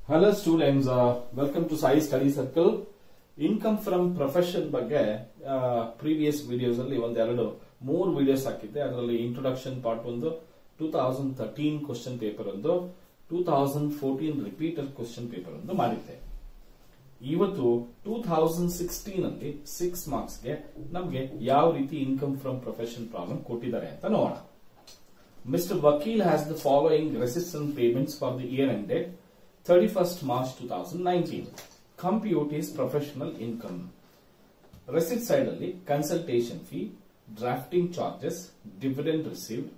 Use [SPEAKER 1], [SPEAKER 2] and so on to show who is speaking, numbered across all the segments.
[SPEAKER 1] Hello students welcome to Sai study circle income from profession ಬಗ್ಗೆ previous videos ಅಲ್ಲಿ ಒಂದೆರಡು ಮೂರು ವಿಡಿಯೋಸ್ ಹಾಕಿದ್ದೆ ಅದರಲ್ಲಿ ಇಂಟ್ರೊಡಕ್ಷನ್ ಪಾರ್ಟ್ ಒಂದು two thousand thirteen question paper ಒಂದು two thousand fourteen repeater question paper ಒಂದು ಮಾಡಿದ್ದೆ ಇವತ್ತು ಟೂ ಥೌಸಂಡ್ ಸಿಕ್ಸ್ಟೀನ್ ಅಲ್ಲಿ ಸಿಕ್ಸ್ ಮಾರ್ಕ್ಸ್ ಗೆ ನಮ್ಗೆ ಯಾವ ರೀತಿ ಇನ್ಕಮ್ ಫ್ರಮ್ ಪ್ರೊಫೆಷನ್ ಪ್ರಾಬ್ಲಮ್ ಕೊಟ್ಟಿದ್ದಾರೆ ಅಂತ ನೋಡೋಣ mister Vakil has the following resistant payments for the year ended 31st March 2019. Compute his professional income. Receipt side ಅಲ್ಲಿ consultation fee drafting charges dividend received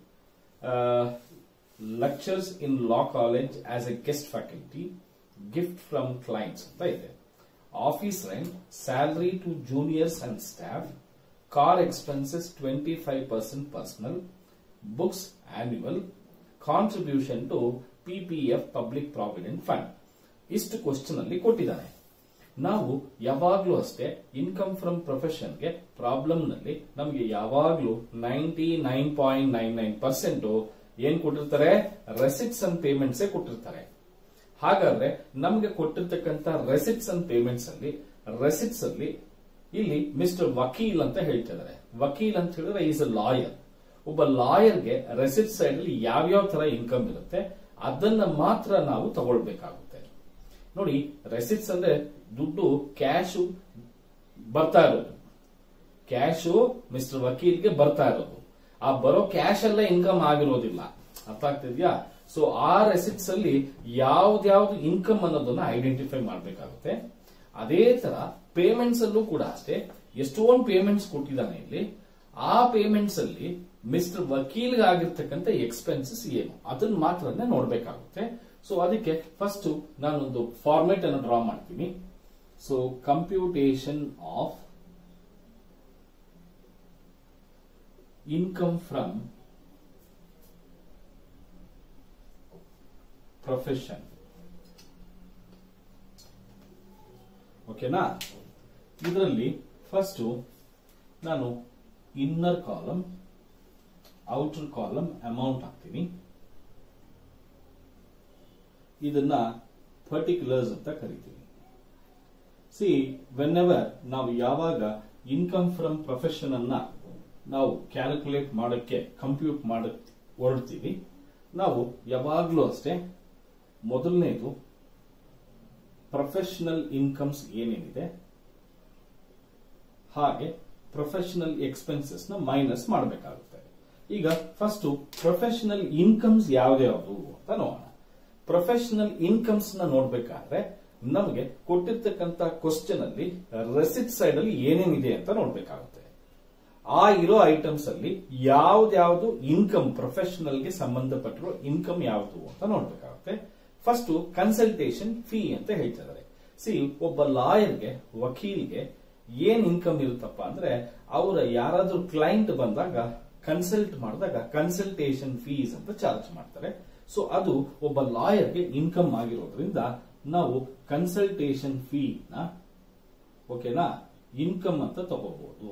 [SPEAKER 1] lectures in law college as a guest faculty gift from clients ಅಂತ ಇದೆ office rent salary to juniors and staff car expenses twenty five percent personal books annual contribution to PPF public provident fund ಇಷ್ಟು question ಅಲ್ಲಿ ಕೊಟ್ಟಿದ್ದಾನೆ ನಾವು ಯಾವಾಗ್ಲೂ ಅಷ್ಟೇ income from ಪ್ರೊಫೆಷನ್ಗೆ problem ನಲ್ಲಿ ನಮಗೆ ಯಾವಾಗ್ಲೂ ninety nine point nine nine percent ಏನ್ ಕೊಟ್ಟಿರ್ತಾರೆ ರೆಸಿಟ್ಸ್ ಅಂಡ್ ಪೇಮೆಂಟ್ಸ್ ಕೊಟ್ಟಿರ್ತಾರೆ ಹಾಗಾದ್ರೆ ನಮ್ಗೆ ಕೊಟ್ಟಿರ್ತಕ್ಕಂಥ ರೆಸಿಟ್ಸ್ ಅಂಡ್ ಪೇಮೆಂಟ್ಸ್ ಅಲ್ಲಿ ರೆಸಿಟ್ಸ್ ಅಲ್ಲಿ ಇಲ್ಲಿ ಮಿಸ್ಟರ್ ವಕೀಲ್ ಅಂತ ಹೇಳ್ತಿದ್ದಾರೆ ವಕೀಲ್ ಅಂತ ಹೇಳಿದ್ರೆ ಈಸ್ ಅ ಲಾಯರ್ ಒಬ್ಬ ಲಾಯರ್ಗೆ ರೆಸಿಟ್ ಸೈಡ್ ಅಲ್ಲಿ ಯಾವ್ಯಾವ ತರ ಇನ್ಕಮ್ ಇರುತ್ತೆ ಅದನ್ನ ಮಾತ್ರ ನಾವು ತಗೊಳ್ಬೇಕಾಗುತ್ತೆ ನೋಡಿ ರೆಸಿಟ್ಸ್ ಅಂದ್ರೆ ದುಡ್ಡು ಕ್ಯಾಶು ಬರ್ತಾ ಇರೋದು ಕ್ಯಾಶು ಮಿಸ್ಟರ್ ವಕೀಲ್ಗೆ ಬರ್ತಾ ಇರೋದು ಆ ಬರೋ ಕ್ಯಾಶ್ ಎಲ್ಲ ಇನ್ಕಮ್ ಆಗಿರೋದಿಲ್ಲ ಅರ್ಥ ಆಗ್ತಿದ್ಯಾ ಸೊ ಆ ರೆಸಿಟ್ಸ್ ಅಲ್ಲಿ ಯಾವ್ದ್ಯಾವ್ದು ಇನ್ಕಮ್ ಅನ್ನೋದನ್ನ ಐಡೆಂಟಿಫೈ ಮಾಡಬೇಕಾಗುತ್ತೆ ಅದೇ ತರ ಪೇಮೆಂಟ್ಸ್ ಅಲ್ಲೂ ಕೂಡ ಅಷ್ಟೇ ಎಷ್ಟೊಂದು ಪೇಮೆಂಟ್ಸ್ ಕೊಟ್ಟಿದ್ದಾನೆ ಇಲ್ಲಿ ಆ ಪೇಮೆಂಟ್ಸ್ ಅಲ್ಲಿ ಮಿಸ್ಟರ್ ವಕೀಲ್ಗೆ ಆಗಿರ್ತಕ್ಕಂಥ ಎಕ್ಸ್ಪೆನ್ಸಸ್ ಏನು ಅದನ್ನ ಮಾತ್ರ ನೋಡ್ಬೇಕಾಗುತ್ತೆ ಸೊ ಅದಕ್ಕೆ ಫಸ್ಟ್ ನಾನೊಂದು ಫಾರ್ಮೆಟ್ ಅನ್ನು ಡ್ರಾ ಮಾಡ್ತೀನಿ so computation of income from profession ಓಕೆನಾ ಇದರಲ್ಲಿ ಫಸ್ಟ್ ನಾನು inner column outer column amount ಹಾಕ್ತೀನಿ ಇದನ್ನ ಪರ್ಟಿಕ್ಯುಲರ್ಸ್ ಅಂತ ಕರಿತೀವಿ ಸಿ ವೆನ್ ಎವರ್ ನಾವು ಯಾವಾಗ ಇನ್ಕಮ್ ಫ್ರಮ್ ಪ್ರೊಫೆಷನ್ ಅನ್ನ ನಾವು ಕ್ಯಾಲ್ಕುಲೇಟ್ ಮಾಡಕ್ಕೆ ಕಂಪ್ಯೂಟ್ ಮಾಡ ಹೊರಡ್ತೀವಿ ನಾವು ಯಾವಾಗ್ಲೂ ಅಷ್ಟೇ ಮೊದಲನೇದು ಪ್ರೊಫೆಷನಲ್ ಇನ್ಕಮ್ಸ್ ಏನೇನಿದೆ ಹಾಗೆ ಪ್ರೊಫೆಷನಲ್ ಎಕ್ಸ್ಪೆನ್ಸಸ್ ನ ಮೈನಸ್ ಮಾಡಬೇಕಾಗುತ್ತೆ ಈಗ ಫಸ್ಟ್ ಪ್ರೊಫೆಷನಲ್ ಇನ್ಕಮ್ಸ್ ಯಾವ್ದ್ಯಾವ್ದು ಅಂತ ನೋಡೋಣ ಪ್ರೊಫೆಷನಲ್ ಇನ್ಕಮ್ಸ್ ನ ನೋಡ್ಬೇಕಾದ್ರೆ ನಮಗೆ ಕೊಟ್ಟಿರ್ತಕ್ಕಂತ ಕ್ವಶನ್ ಅಲ್ಲಿ ರೆಸಿಟ್ ಸೈಡ್ ಅಲ್ಲಿ ಏನೇನಿದೆ ಅಂತ ನೋಡ್ಬೇಕಾಗುತ್ತೆ ಆ ಇರೋ ಐಟಮ್ಸ್ ಅಲ್ಲಿ ಯಾವ್ದ್ಯಾವ್ದು ಇನ್ಕಮ್ ಪ್ರೊಫೆಷನಲ್ ಗೆ ಸಂಬಂಧಪಟ್ಟಿರೋ ಇನ್ಕಮ್ ಯಾವುದು ಅಂತ ನೋಡ್ಬೇಕಾಗುತ್ತೆ ಫಸ್ಟ್ ಕನ್ಸಲ್ಟೇಷನ್ ಫೀ ಅಂತ ಹೇಳ್ತಿದ್ದಾರೆ ಸಿ ಒಬ್ಬ ಲಾಯರ್ಗೆ ವಕೀಲ್ಗೆ ಏನ್ ಇನ್ಕಮ್ ಇರುತ್ತಪ್ಪ ಅಂದ್ರೆ ಅವರ ಯಾರಾದ್ರೂ ಕ್ಲೈಂಟ್ ಬಂದಾಗ ಕನ್ಸಲ್ಟ್ ಮಾಡಿದಾಗ ಕನ್ಸಲ್ಟೇಷನ್ ಫೀಸ್ ಅಂತ ಚಾರ್ಜ್ ಮಾಡ್ತಾರೆ ಸೊ ಅದು ಒಬ್ಬ ಲಾಯರ್ಗೆ ಇನ್ಕಮ್ ಆಗಿರೋದ್ರಿಂದ ನಾವು ಕನ್ಸಲ್ಟೇಷನ್ ಫೀ ನ ಓಕೆನಾ ಇನ್ಕಮ್ ಅಂತ ತಗೋಬಹುದು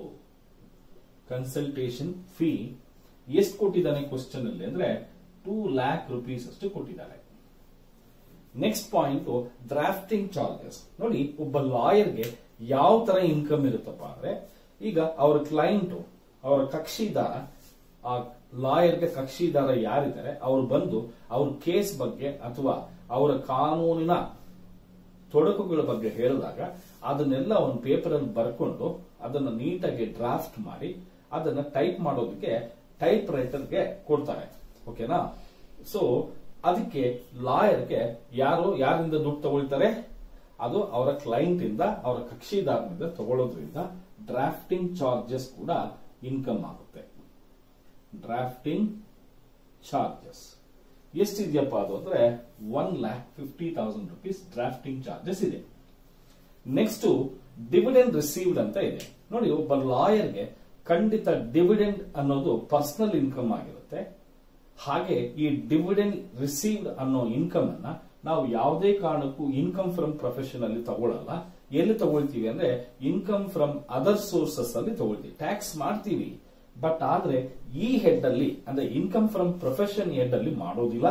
[SPEAKER 1] ಕನ್ಸಲ್ಟೇಷನ್ ಫೀ ಎಷ್ಟು ಕೊಟ್ಟಿದ್ದಾನೆ ಕ್ವಶನ್ ಅಲ್ಲಿ ಅಂದ್ರೆ ಟೂ ಲ್ಯಾಕ್ ರುಪೀಸ್ ಅಷ್ಟು ಕೊಟ್ಟಿದ್ದಾರೆ ನೆಕ್ಸ್ಟ್ ಪಾಯಿಂಟ್ ಡ್ರಾಫ್ಟಿಂಗ್ ಚಾರ್ಜಸ್ ನೋಡಿ ಒಬ್ಬ ಲಾಯರ್ಗೆ ಯಾವ ತರ ಇನ್ಕಮ್ ಇರುತ್ತಪ್ಪ ಅಂದ್ರೆ ಈಗ ಅವರ ಕ್ಲೈಂಟ್ ಅವರ ಕಕ್ಷಿದಾರ ಆ ಲಾಯರ್ಗೆ ಕಕ್ಷಿದಾರ ಯಾರಿದ್ದಾರೆ ಅವ್ರು ಬಂದು ಅವ್ರ ಕೇಸ್ ಬಗ್ಗೆ ಅಥವಾ ಅವರ ಕಾನೂನಿನ ತೊಡಕುಗಳ ಬಗ್ಗೆ ಹೇಳಿದಾಗ ಅದನ್ನೆಲ್ಲ ಒಂದು ಪೇಪರ್ ಅಲ್ಲಿ ಬರ್ಕೊಂಡು ಅದನ್ನ ನೀಟಾಗಿ ಡ್ರಾಫ್ಟ್ ಮಾಡಿ ಅದನ್ನ ಟೈಪ್ ಮಾಡೋದಕ್ಕೆ ಟೈಪ್ ರೈಟರ್ಗೆ ಕೊಡ್ತಾರೆ ಓಕೆನಾ ಸೊ ಅದಕ್ಕೆ ಲಾಯರ್ಗೆ ಯಾರು ಯಾರಿಂದ ದುಡ್ಡು ತಗೊಳ್ತಾರೆ ಅದು ಅವರ ಕ್ಲೈಂಟ್ ಇಂದ ಅವರ ಕಕ್ಷಿದಾರನಿಂದ ತಗೊಳ್ಳೋದ್ರಿಂದ ಡ್ರಾಫ್ಟಿಂಗ್ ಚಾರ್ಜಸ್ ಕೂಡ ಇನ್ಕಮ್ ಆಗುತ್ತೆ ಡ್ರಾಫ್ಟಿಂಗ್ ಚಾರ್ಜಸ್ ಎಷ್ಟಿದೆಯಪ್ಪ ಅದು ಅಂದ್ರೆ one lakh fifty thousand rupees drafting charges ಇದೆ ನೆಕ್ಸ್ಟ್ ಡಿವಿಡೆಂಡ್ ರಿಸೀವ್ಡ್ ಅಂತ ಇದೆ ನೋಡಿ ಒಬ್ಬ ಲಾಯರ್ಗೆ ಖಂಡಿತ ಡಿವಿಡೆಂಡ್ ಅನ್ನೋದು ಪರ್ಸನಲ್ ಇನ್ಕಮ್ ಆಗಿರುತ್ತೆ ಹಾಗೆ ಈ ಡಿವಿಡೆಂಡ್ ರಿಸೀವ್ಡ್ ಅನ್ನೋ ಇನ್ಕಮ್ ಅನ್ನ ನಾವು ಯಾವುದೇ ಕಾರಣಕ್ಕೂ ಇನ್ಕಮ್ ಫ್ರಮ್ ಪ್ರೊಫೆಷನ್ ಅಲ್ಲಿ ತಗೊಳ್ಳಲ್ಲ ಎಲ್ಲಿ ತಗೊಳ್ತೀವಿ ಅಂದ್ರೆ ಇನ್ಕಮ್ ಫ್ರಮ್ ಅದರ್ ಸೋರ್ಸಸ್ ಅಲ್ಲಿ ತಗೊಳ್ತೀವಿ ಟ್ಯಾಕ್ಸ್ ಮಾಡ್ತೀವಿ ಬಟ್ ಆದ್ರೆ ಈ ಹೆಡ್ ಅಲ್ಲಿ ಅಂದ್ರೆ ಇನ್ಕಮ್ ಫ್ರಮ್ ಪ್ರೊಫೆಷನ್ ಹೆಡ್ ಅಲ್ಲಿ ಮಾಡೋದಿಲ್ಲ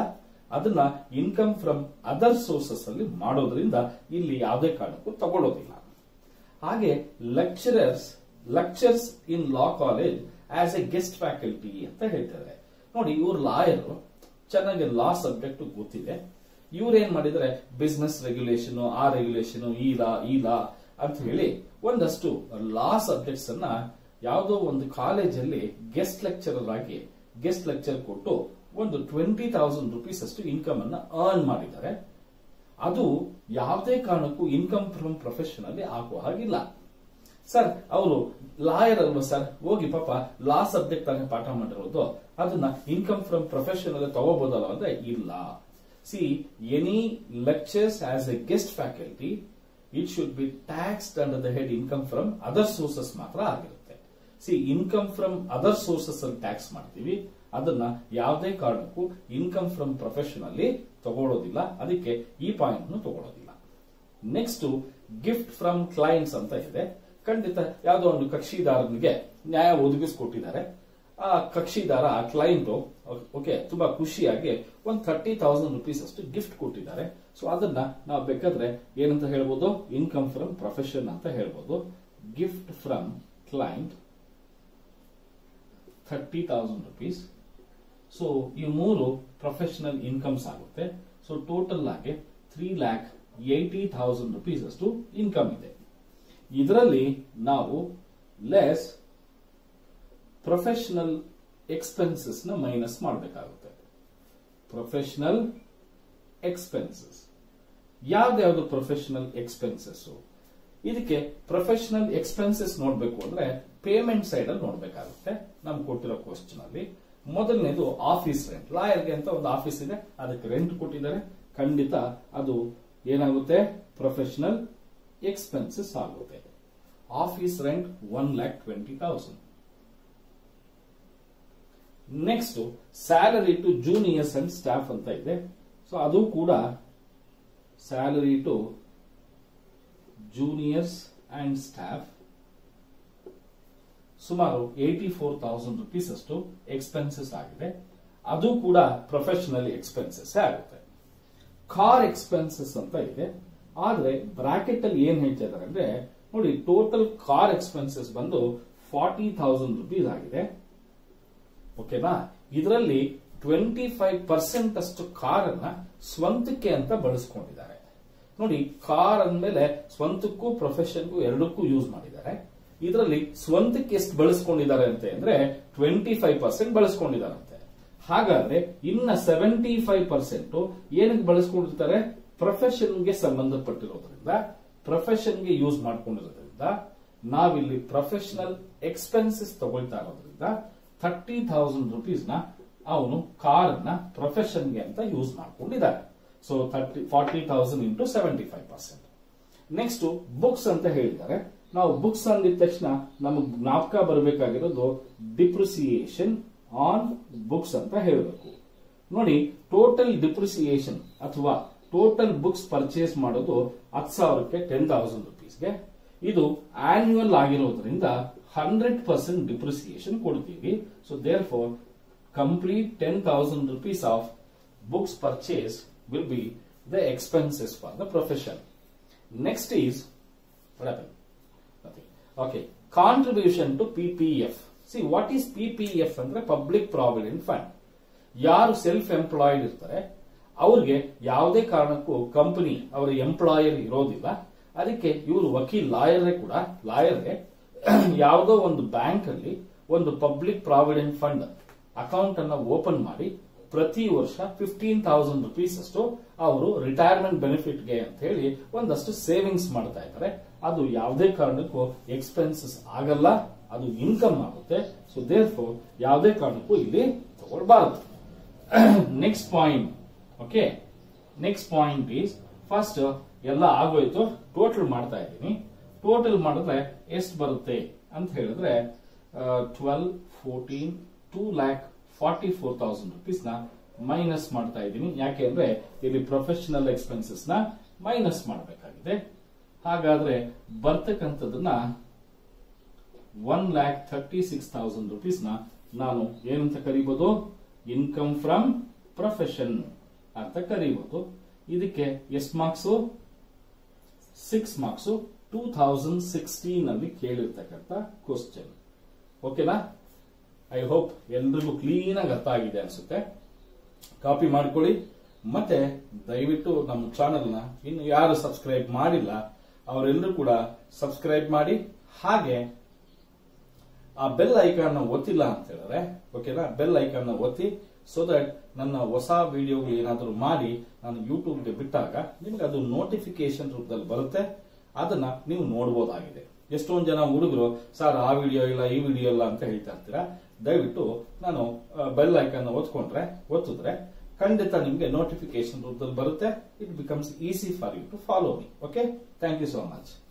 [SPEAKER 1] ಅದನ್ನ ಇನ್ಕಮ್ ಫ್ರಮ್ ಅದರ್ ಸೋರ್ಸಸ್ ಅಲ್ಲಿ ಮಾಡೋದ್ರಿಂದ ಇಲ್ಲಿ ಯಾವುದೇ ಕಾರಣಕ್ಕೂ ತಗೊಳ್ಳೋದಿಲ್ಲ ಹಾಗೆ lecturers lectures in law college as a guest faculty ಅಂತ ಹೇಳ್ತಾರೆ ನೋಡಿ ಇವ್ರು ಲಾಯರ್ ಚೆನ್ನಾಗಿ ಲಾ ಸಬ್ಜೆಕ್ಟ್ ಗೊತ್ತಿದೆ ಇವ್ರು ಏನ್ ಮಾಡಿದ್ರೆ ಬಿಸ್ನೆಸ್ ರೆಗ್ಯುಲೇಷನ್ ಆ ರೆಗ್ಯುಲೇಷನ್ ಈ ಲಾ ಈ ಲಾ ಅಂತ ಹೇಳಿ ಒಂದಷ್ಟು ಲಾ ಸಬ್ಜೆಕ್ಟ್ಸ್ ಅನ್ನ ಯಾವುದೋ ಒಂದು ಕಾಲೇಜಲ್ಲಿ ಗೆಸ್ಟ್ ಲೆಕ್ಚರರ್ ಆಗಿ ಗೆಸ್ಟ್ ಲೆಕ್ಚರ್ ಕೊಟ್ಟು ಒಂದು ಟ್ವೆಂಟಿ ತೌಸಂಡ್ ರುಪೀಸ್ ಅಷ್ಟು ಇನ್ಕಮ್ ಅನ್ನ ಅರ್ನ್ ಮಾಡಿದ್ದಾರೆ ಅದು ಯಾವುದೇ ಕಾರಣಕ್ಕೂ ಇನ್ಕಮ್ ಫ್ರಮ್ ಪ್ರೊಫೆಷನ್ ಅಲ್ಲಿ ಆಗುವ ಹಾಗಿಲ್ಲ ಸರ್ ಅವರು ಲಾಯರ್ ಅಲ್ವಾ ಸರ್ ಹೋಗಿ ಪಾಪ ಲಾ ಸಬ್ಜೆಕ್ಟ್ ತಾನೇ ಪಾಠ ಮಾಡಿರೋದು ಅದನ್ನ ಇನ್ಕಮ್ ಫ್ರಮ್ ಪ್ರೊಫೆಷನ್ ಅಲ್ಲಿ ತಗೋಬಹುದಲ್ಲ ಅಂದ್ರೆ ಇಲ್ಲ see any lectures as a guest faculty it should be taxed under the head income from other sources ಮಾತ್ರ ಆಗಿರುತ್ತೆ see income from other sources ಅಲ್ಲಿ ಟ್ಯಾಕ್ಸ್ ಮಾಡ್ತೀವಿ ಅದನ್ನ ಯಾವುದೇ ಕಾರಣಕ್ಕೂ ಇನ್ಕಮ್ ಫ್ರಮ್ ಪ್ರೊಫೆಷನ್ ಅಲ್ಲಿ ತಗೊಳ್ಳೋದಿಲ್ಲ ಅದಕ್ಕೆ ಈ ಪಾಯಿಂಟ್ ತಗೊಳ್ಳೋದಿಲ್ಲ ನೆಕ್ಸ್ಟ್ ಗಿಫ್ಟ್ ಫ್ರಮ್ ಕ್ಲೈಂಟ್ಸ್ ಅಂತ ಇದೆ ಖಂಡಿತ ಯಾವುದೋ ಒಂದು ಕಕ್ಷಿದಾರನಿಗೆ ನ್ಯಾಯ ಒದಗಿಸ್ಕೊಟ್ಟಿದ್ದಾರೆ ಆ ಕಕ್ಷಿದಾರ ಆ ಕ್ಲೈಂಟ್ ಓಕೆ ತುಂಬಾ ಖುಷಿಯಾಗಿ ಒಂದ್ ಥರ್ಟಿ ತೌಸಂಡ್ ರುಪೀಸ್ ಅಷ್ಟು ಗಿಫ್ಟ್ ಕೊಟ್ಟಿದ್ದಾರೆ ಸೊ ಅದನ್ನ ನಾವು ಬೇಕಾದ್ರೆ ಏನಂತ ಹೇಳ್ಬೋದು ಇನ್ಕಮ್ ಫ್ರಮ್ ಪ್ರೊಫೆಷನ್ ಅಂತ ಹೇಳ್ಬೋದು gift from client thirty thousand rupees so ಈ ಮೂರು ಪ್ರೊಫೆಷನಲ್ ಇನ್ಕಮ್ಸ್ ಆಗುತ್ತೆ ಸೊ ಟೋಟಲ್ ಆಗಿ three lakh eighty thousand rupees ಅಷ್ಟು ಇನ್ಕಮ್ ಇದೆ ಇದರಲ್ಲಿ ನಾವು ಲೆಸ್ ಪ್ರೊಫೆಷನಲ್ ಎಕ್ಸ್ಪೆನ್ಸಸ್ ನ ಮೈನಸ್ ಮಾಡಬೇಕಾಗುತ್ತೆ ಪ್ರೊಫೆಷನಲ್ ಎಕ್ಸ್ಪೆನ್ಸಸ್ ಯಾವ್ದ್ಯಾವ್ದು ಪ್ರೊಫೆಷನಲ್ ಎಕ್ಸ್ಪೆನ್ಸಸ್ ಇದಕ್ಕೆ ಪ್ರೊಫೆಷನಲ್ ಎಕ್ಸ್ಪೆನ್ಸಸ್ ನೋಡ್ಬೇಕು ಅಂದ್ರೆ ಪೇಮೆಂಟ್ ಸೈಡ್ ಅಲ್ಲಿ ನೋಡ್ಬೇಕಾಗುತ್ತೆ ನಮ್ಗೆ ಕೊಟ್ಟಿರೋ ಕ್ವಶನ್ ಅಲ್ಲಿ ಮೊದಲನೇದು ಆಫೀಸ್ ರೆಂಟ್ ಲಾಯರ್ಗೆ ಅಂತ ಒಂದು ಆಫೀಸ್ ಇದೆ ಅದಕ್ಕೆ ರೆಂಟ್ ಕೊಟ್ಟಿದ್ದಾರೆ ಖಂಡಿತ ಅದು ಏನಾಗುತ್ತೆ ಪ್ರೊಫೆಷನಲ್ ಎಕ್ಸ್ಪೆನ್ಸಸ್ ಆಗುತ್ತೆ office rent one lakh twenty thousand next salary to juniors and staff ಅಂತ ಇದೆ ಸೊ ಅದು ಕೂಡ salary to juniors and staff ಸುಮಾರು ಏಟಿ ಫೋರ್ ತೌಸಂಡ್ ರುಪೀಸ್ ಅಷ್ಟು ಎಕ್ಸ್ಪೆನ್ಸಸ್ ಆಗಿದೆ ಅದು ಕೂಡ ಪ್ರೊಫೆಷನಲ್ ಎಕ್ಸ್ಪೆನ್ಸಸ್ ಆಗುತ್ತೆ ಕಾರ್ ಎಕ್ಸ್ಪೆನ್ಸಸ್ ಅಂತ ಇದೆ ಆದ್ರೆ ಬ್ರಾಕೆಟ್ ಅಲ್ಲಿ ಏನ್ ಹೇಳ್ತಾ ಇದಾರೆ ಅಂದ್ರೆ ನೋಡಿ ಟೋಟಲ್ ಕಾರ್ ಎಕ್ಸ್ಪೆನ್ಸಸ್ ಬಂದು ಫಾರ್ಟಿ ತೌಸಂಡ್ ರುಪೀಸ್ ಆಗಿದೆ ಓಕೆನಾ ಇದರಲ್ಲಿ ಟ್ವೆಂಟಿ ಫೈವ್ ಪರ್ಸೆಂಟ್ ಅಷ್ಟು ಕಾರ್ ಅನ್ನ ಸ್ವಂತಕ್ಕೆ ಅಂತ ಬಳಸ್ಕೊಂಡಿದ್ದಾರೆ ನೋಡಿ ಕಾರ್ ಅಂದ್ಮೇಲೆ ಸ್ವಂತಕ್ಕೂ ಪ್ರೊಫೆಷನ್ಗೂ ಎರಡಕ್ಕೂ ಯೂಸ್ ಮಾಡಿದ್ದಾರೆ ಇದರಲ್ಲಿ ಸ್ವಂತಕ್ಕೆ ಎಷ್ಟು ಬಳಸ್ಕೊಂಡಿದ್ದಾರೆ ಅಂತ ಅಂದ್ರೆ ಟ್ವೆಂಟಿ ಫೈವ್ ಪರ್ಸೆಂಟ್ ಬಳಸ್ಕೊಂಡಿದ್ದಾರಂತೆ ಹಾಗಾದ್ರೆ ಇನ್ನ ಸೆವೆಂಟಿ ಫೈವ್ ಪರ್ಸೆಂಟ್ ಏನಕ್ಕೆ ಬಳಸ್ಕೊಂಡಿರ್ತಾರೆ ಪ್ರೊಫೆಷನ್ಗೆ ಸಂಬಂಧಪಟ್ಟಿರೋದ್ರಿಂದ ಪ್ರೊಫೆಷನ್ಗೆ ಯೂಸ್ ಮಾಡ್ಕೊಂಡಿರೋದ್ರಿಂದ ನಾವಿಲ್ಲಿ ಪ್ರೊಫೆಷನಲ್ ಎಕ್ಸ್ಪೆನ್ಸಸ್ ತಗೊಳ್ತಾ ಇರೋದ್ರಿಂದ ಥರ್ಟಿ ಥೌಸಂಡ್ ರುಪೀಸ್ ನ ಅವನು ಕಾರ್ ನ ಪ್ರೊಫೆಷನ್ಗೆ ಅಂತ ಯೂಸ್ ಮಾಡ್ಕೊಂಡಿದ್ದಾರೆ so thirty forty thousand into seventy five percent next books ಅಂತ ಹೇಳಿದ್ದಾರೆ ನಾವು ಬುಕ್ಸ್ ಅಂದಿದ ತಕ್ಷಣ ನಮಗೆ ಜ್ಞಾಪಕ ಬರಬೇಕಾಗಿರೋದು ಡಿಪ್ರಿಸಿಯೇಷನ್ ಆನ್ ಬುಕ್ಸ್ ಅಂತ ಹೇಳಬೇಕು ನೋಡಿ ಟೋಟಲ್ ಡಿಪ್ರಿಸಿಯೇಷನ್ ಅಥವಾ ಟೋಟಲ್ ಬುಕ್ಸ್ ಪರ್ಚೇಸ್ ಮಾಡೋದು ಹತ್ತು ಸಾವಿರಕ್ಕೆ ಟೆನ್ ತೌಸಂಡ್ ರುಪೀಸ್ಗೆ ಇದು ಆನ್ಯುವಲ್ ಆಗಿರೋದ್ರಿಂದ ಹಂಡ್ರೆಡ್ ಪರ್ಸೆಂಟ್ ಡಿಪ್ರಿಸಿಯೇಷನ್ ಕೊಡ್ತೀವಿ so therefore complete ten thousand rupees of books purchase will be the expenses for the profession next is okay contribution to PPF see what is PPF ಅಂದ್ರೆ public provident fund ಯಾರು self employed ಇರ್ತಾರೆ ಅವ್ರಿಗೆ ಯಾವುದೇ ಕಾರಣಕ್ಕೂ company ಅವರ employer ಇರೋದಿಲ್ಲ ಅದಕ್ಕೆ ಇವರು ವಕೀಲ್ ಲಾಯರೇ ಕೂಡ ಲಾಯರ್ಗೆ ಯಾವುದೋ ಒಂದು ಬ್ಯಾಂಕ್ ಅಲ್ಲಿ ಒಂದು ಪಬ್ಲಿಕ್ ಪ್ರಾವಿಡೆಂಟ್ ಫಂಡ್ ಅಕೌಂಟ್ ಅನ್ನ ಓಪನ್ ಮಾಡಿ ಪ್ರತಿ ವರ್ಷ ಫಿಫ್ಟೀನ್ ತೌಸಂಡ್ ರುಪೀಸ್ ಅಷ್ಟು ಅವರು ರಿಟೈರ್ಮೆಂಟ್ ಬೆನಿಫಿಟ್ಗೆ ಅಂತ ಹೇಳಿ ಒಂದಷ್ಟು ಸೇವಿಂಗ್ಸ್ ಮಾಡ್ತಾ ಇದ್ದಾರೆ ಅದು ಯಾವುದೇ ಕಾರಣಕ್ಕೂ ಎಕ್ಸ್ಪೆನ್ಸಸ್ ಆಗಲ್ಲ ಅದು ಇನ್ಕಮ್ ಆಗುತ್ತೆ ಸೊ ದೇರ್ ಫೋರ್ ಯಾವುದೇ ಕಾರಣಕ್ಕೂ ಇಲ್ಲಿ ತಗೊಳ್ಬಾರದು next point okay next point is first ಎಲ್ಲ ಆಗೋಯ್ತು ಟೋಟಲ್ ಮಾಡ್ತಾ ಇದ್ದೀನಿ ಟೋಟಲ್ ಮಾಡಿದ್ರೆ ಎಷ್ಟು ಬರುತ್ತೆ ಅಂತ ಹೇಳಿದ್ರೆ twelve fourteen two lakh forty four thousand rupees ನ ಮೈನಸ್ ಮಾಡ್ತಾ ಇದ್ದೀನಿ ಯಾಕೆ ಅಂದ್ರೆ ಇಲ್ಲಿ ಪ್ರೊಫೆಷನಲ್ ಎಕ್ಸ್ಪೆನ್ಸಸ್ ನ ಮೈನಸ್ ಮಾಡಬೇಕಾಗಿದೆ ಹಾಗಾದ್ರೆ ಬರ್ತಕ್ಕಂಥದನ್ನ one lakh thirty six thousand rupees ನ ನಾನು ಏನಂತ ಕರಿಬಹುದು ಇನ್ಕಮ್ ಫ್ರಮ್ ಪ್ರೊಫೆಷನ್ ಅಂತ ಕರೀಬಹುದು ಇದಕ್ಕೆ ಎಷ್ಟು marks six marks two thousand sixteen ಅಲ್ಲಿ ಕೇಳಿರ್ತಕ್ಕಂಥ ಕ್ವಶನ್ ಓಕೆನಾ ಐ ಹೋಪ್ ಎಲ್ರಿಗೂ ಕ್ಲೀನ್ ಆಗಿ ಅರ್ಥ ಆಗಿದೆ ಅನ್ಸುತ್ತೆ ಕಾಪಿ ಮಾಡ್ಕೊಳ್ಳಿ ಮತ್ತೆ ದಯವಿಟ್ಟು ನಮ್ಮ ಚಾನೆಲ್ ನ ಇನ್ನು ಯಾರು ಸಬ್ಸ್ಕ್ರೈಬ್ ಮಾಡಿಲ್ಲ ಅವರೆಲ್ಲರೂ ಕೂಡ ಸಬ್ಸ್ಕ್ರೈಬ್ ಮಾಡಿ ಹಾಗೆ ಆ ಬೆಲ್ ಐಕಾನ್ ಒತ್ತಿಲ್ಲ ಅಂತ ಹೇಳಿದ್ರೆ ಓಕೆನಾ ಬೆಲ್ ಐಕಾನ್ ಒತ್ತಿ ಸೊ ದಟ್ ನನ್ನ ಹೊಸ ವಿಡಿಯೋಗಳು ಏನಾದರೂ ಮಾಡಿ ನಾನು ಯೂಟ್ಯೂಬ್ಗೆ ಬಿಟ್ಟಾಗ ನಿಮ್ಗೆ ಅದು ನೋಟಿಫಿಕೇಶನ್ ರೂಪದಲ್ಲಿ ಬರುತ್ತೆ ಅದನ್ನ ನೀವು ನೋಡಬಹುದಾಗಿದೆ ಎಷ್ಟೊಂದು ಜನ ಹುಡುಗರು ಸರ್ ಆ ವಿಡಿಯೋ ಇಲ್ಲ ಈ ವಿಡಿಯೋ ಇಲ್ಲ ಅಂತ ಹೇಳ್ತಾ ಇರ್ತೀರಾ ದಯವಿಟ್ಟು ನಾನು ಬೆಲ್ ಐಕಾನ್ ಒತ್ಕೊಂಡ್ರೆ ಒತ್ತಿದ್ರೆ ಖಂಡಿತ ನಿಮಗೆ ನೋಟಿಫಿಕೇಶನ್ ರೂಪದಲ್ಲಿ ಬರುತ್ತೆ it becomes easy for you to follow me okay thank you so much